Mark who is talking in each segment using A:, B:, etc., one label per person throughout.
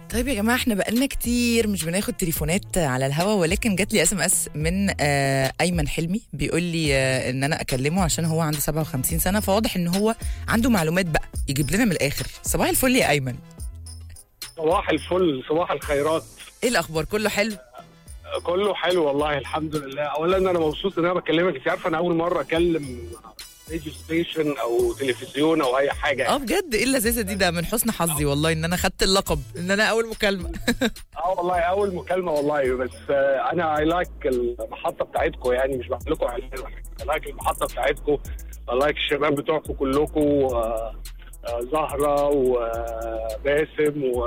A: طيب يا جماعه احنا بقالنا كتير مش بناخد تليفونات على الهوا ولكن جات لي اس ام اس من آه ايمن حلمي بيقول لي آه ان انا اكلمه عشان هو عنده 57 سنه فواضح ان هو عنده معلومات بقى يجيب لنا من الاخر صباح الفل يا ايمن
B: صباح الفل صباح الخيرات
A: ايه الاخبار كله حلو
B: كله حلو والله الحمد لله اولا انا مبسوط ان انا بكلمك انت عارفه انا اول مره اكلم راديو ستيشن او تلفزيون او اي حاجه
A: اه بجد ايه اللذاذه دي ده من حسن حظي والله ان انا خدت اللقب ان انا اول مكالمه
B: اه والله اول مكالمه والله بس آه انا اي لايك المحطه بتاعتكم يعني مش بعمل لكم اعلان اي لايك المحطه بتاعتكم اي لايك الشباب بتوعكم كلكم آه آه زهره وباسم و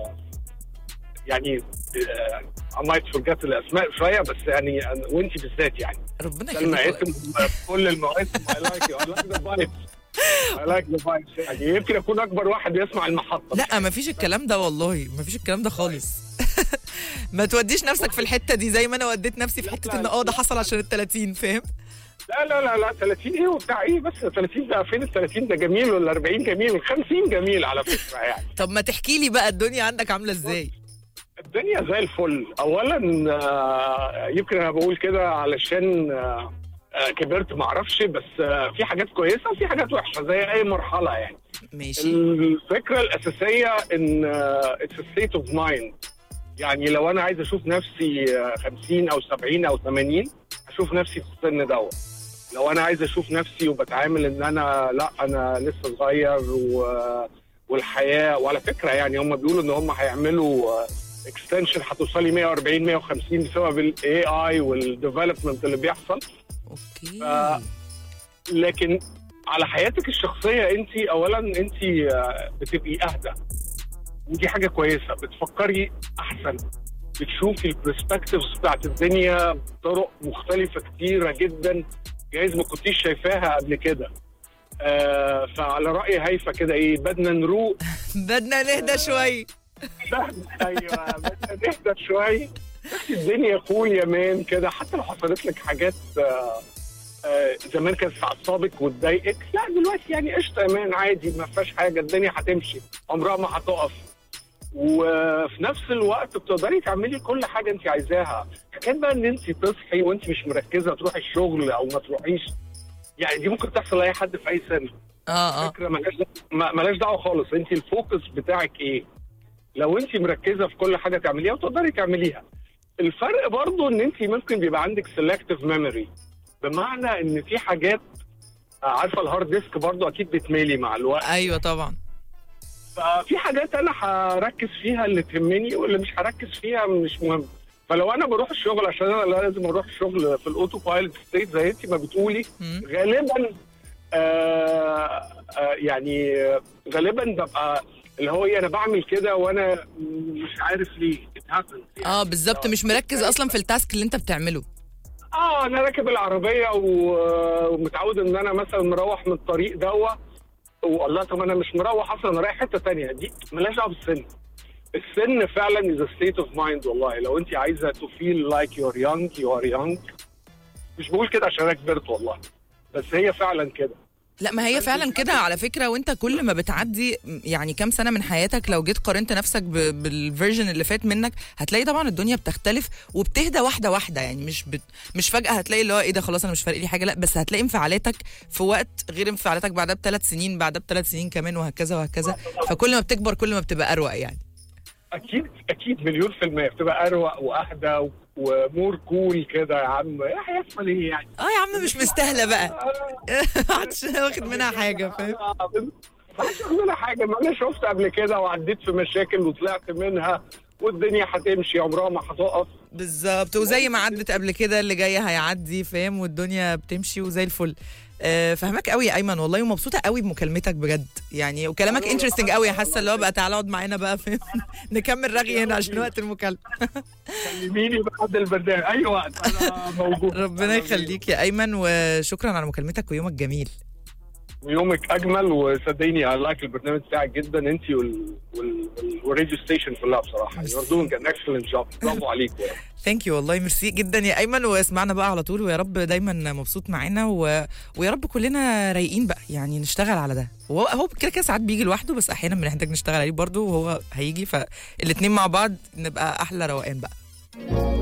B: يعني I might forget الاسماء شويه بس يعني وانت بالذات يعني
A: ربنا
B: سلمى
A: يخليك
B: اسم كل المواسم I like you I like the vibes I like the vibes يعني يمكن اكون اكبر واحد يسمع المحطه
A: لا ما فيش الكلام ده والله ما فيش الكلام ده خالص ما توديش نفسك في الحته دي زي ما انا وديت نفسي في حته ان اه ده حصل عشان ال 30 فاهم
B: لا لا لا لا 30 ايه وبتاع ايه بس 30 ده فين ال 30 ده جميل ولا 40 جميل وال 50 جميل على فكره يعني
A: طب ما تحكي لي بقى الدنيا عندك عامله ازاي
B: الدنيا زي الفل اولا آه، يمكن انا بقول كده علشان آه، آه، كبرت ما اعرفش بس آه، في حاجات كويسه وفي حاجات وحشه زي اي مرحله يعني
A: ماشي
B: الفكره الاساسيه ان اتس ستيت اوف مايند يعني لو انا عايز اشوف نفسي آه، 50 او 70 او 80 اشوف نفسي في السن دوت لو انا عايز اشوف نفسي وبتعامل ان انا لا انا لسه صغير و والحياه وعلى فكره يعني هم بيقولوا ان هم هيعملوا اكستنشن هتوصلي 140 150 بسبب الاي اي والديفلوبمنت اللي بيحصل
A: اوكي
B: ف- لكن على حياتك الشخصيه انت اولا انت آه، بتبقي اهدى ودي حاجه كويسه بتفكري احسن بتشوفي البرسبكتيفز بتاعت الدنيا بطرق مختلفه كتيره جدا جايز ما كنتيش شايفاها قبل كده آه فعلى راي هيفا كده ايه بدنا نروق
A: بدنا نهدى شوي
B: ايوه بدنا نهدى شوي بس الدنيا كول يا مان كده حتى لو حصلت لك حاجات آه آه زمان كانت تعصبك وتضايقك لا دلوقتي يعني قشطه يا مان عادي ما فيهاش حاجه الدنيا هتمشي عمرها ما هتقف وفي نفس الوقت بتقدري تعملي كل حاجه انت عايزاها حكايه بقى ان انت تصحي وانت مش مركزه تروحي الشغل او ما تروحيش يعني دي ممكن تحصل لاي حد في اي سن
A: اه اه
B: فكره ملهاش ما- ملهاش دعوه خالص انت الفوكس بتاعك ايه لو انت مركزه في كل حاجه تعمليها وتقدري تعمليها الفرق برضو ان انت ممكن بيبقى عندك سيلكتيف ميموري بمعنى ان في حاجات آه، عارفه الهارد ديسك برضو اكيد بتميلي مع الوقت
A: ايوه طبعا
B: ففي حاجات انا هركز فيها اللي تهمني واللي مش هركز فيها مش مهم فلو انا بروح الشغل عشان انا لازم اروح الشغل في الاوتو بايلوت ستيت زي انت ما بتقولي
A: مم.
B: غالبا آه آه يعني آه، غالبا ببقى اللي هو ايه انا بعمل كده وانا مش عارف ليه it happens يعني.
A: اه بالظبط مش مركز اصلا في التاسك اللي انت بتعمله
B: اه انا راكب العربيه و- ومتعود ان انا مثلا مروح من الطريق دوا والله طب انا مش مروح اصلا انا رايح حته تانية دي ملهاش دعوه بالسن السن فعلا از ستيت اوف مايند والله لو انت عايزه تو فيل لايك يو ار يونج يو ار يونج مش بقول كده عشان انا كبرت والله بس هي فعلا كده
A: لا ما هي فعلا كده على فكره وانت كل ما بتعدي يعني كام سنه من حياتك لو جيت قارنت نفسك ب- بالفيرجن اللي فات منك هتلاقي طبعا الدنيا بتختلف وبتهدى واحده واحده يعني مش بت... مش فجاه هتلاقي اللي هو ايه ده خلاص انا مش فارق لي حاجه لا بس هتلاقي انفعالاتك في وقت غير انفعالاتك بعدها بثلاث سنين بعدها بثلاث سنين كمان وهكذا وهكذا فكل ما بتكبر كل ما بتبقى اروق يعني
B: اكيد اكيد مليون في المية بتبقى اروق واهدى و- ومور كول كده يا عم ايه هيحصل ايه يعني
A: اه يا عم مش مستاهله بقى محدش واخد منها حاجه فاهم
B: ما حدش واخد منها حاجه ما انا شفت قبل كده وعديت في مشاكل وطلعت منها والدنيا هتمشي عمرها ما هتقف
A: بالظبط وزي ما عدت قبل كده اللي جاي هيعدي فاهم والدنيا بتمشي وزي الفل آه، فهمك قوي يا ايمن والله ومبسوطه قوي بمكالمتك بجد يعني وكلامك انترستنج قوي حاسه اللي هو بقى تعالى اقعد معانا بقى فاهم نكمل رغي هنا عشان وقت المكالمه
B: كلميني بعد البرنامج اي وقت انا موجود
A: ربنا يخليك يا ايمن وشكرا على مكالمتك ويومك جميل
B: ويومك اجمل وصدقيني اي لايك البرنامج بتاعك جدا انت وال... وال... وال... والراديو ستيشن كلها بصراحه you're doing an excellent job برافو عليكم
A: ثانك يو والله ميرسي جدا يا ايمن واسمعنا بقى على طول ويا رب دايما مبسوط معانا و... ويا رب كلنا رايقين بقى يعني نشتغل على ده وهو هو كده كده ساعات بيجي لوحده بس احيانا بنحتاج نشتغل عليه برضه وهو هيجي فالاتنين مع بعض نبقى احلى روقان بقى